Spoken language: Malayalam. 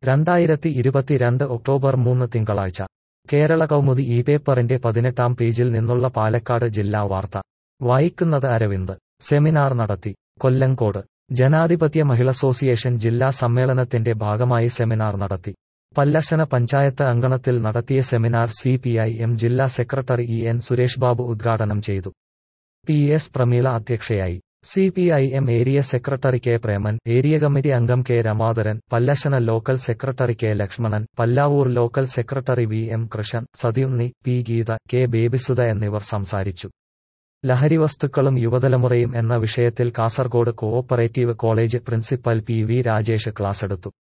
രണ്ടായിരത്തി ഇരുപത്തിരണ്ട് ഒക്ടോബർ മൂന്ന് തിങ്കളാഴ്ച കേരള കൗമുദി ഈ പേപ്പറിന്റെ പതിനെട്ടാം പേജിൽ നിന്നുള്ള പാലക്കാട് ജില്ലാ വാർത്ത വായിക്കുന്നത് അരവിന്ദ് സെമിനാർ നടത്തി കൊല്ലങ്കോട് ജനാധിപത്യ മഹിള അസോസിയേഷൻ ജില്ലാ സമ്മേളനത്തിന്റെ ഭാഗമായി സെമിനാർ നടത്തി പല്ലശന പഞ്ചായത്ത് അങ്കണത്തിൽ നടത്തിയ seminar C P I M ജില്ലാ secretary E N Suresh Babu ഉദ്ഘാടനം ചെയ്തു പി എസ് പ്രമീള അധ്യക്ഷയായി C P I M area secretary K Preman area committee അംഗം K Ramadharan Pallassana local secretary K Lakshmanan Pallavur local secretary V M Krishnan Sathiyunni P Geetha K Babysudha എന്നിവർ സംസാരിച്ചു ലഹരിവസ്തുക്കളും യുവതലമുറയും എന്ന വിഷയത്തിൽ Kasaragod cooperative college principal P V Rajesh ക്ലാസെടുത്തു